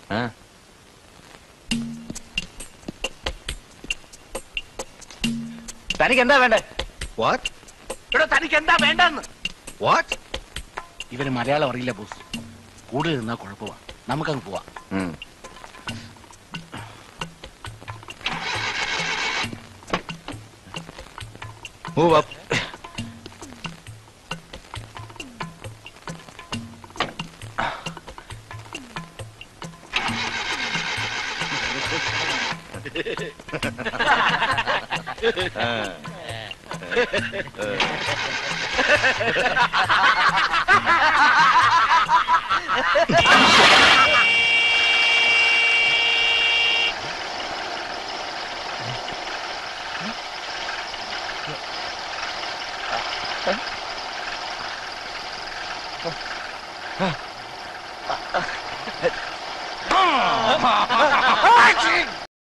ആ തനിക്ക് എന്താ വേണ്ടേ വാട്ട് ഇവിടെ തനിക്ക് എന്താ വേണ്ടെന്ന് വാട്ട് ഇവര് മലയാളം അറിയില്ല ബോസ് കൂടുതൽ നിന്നാ കുഴപ്പമാ നമുക്കങ്ങ് പോവാം മൂവ് അപ്പ്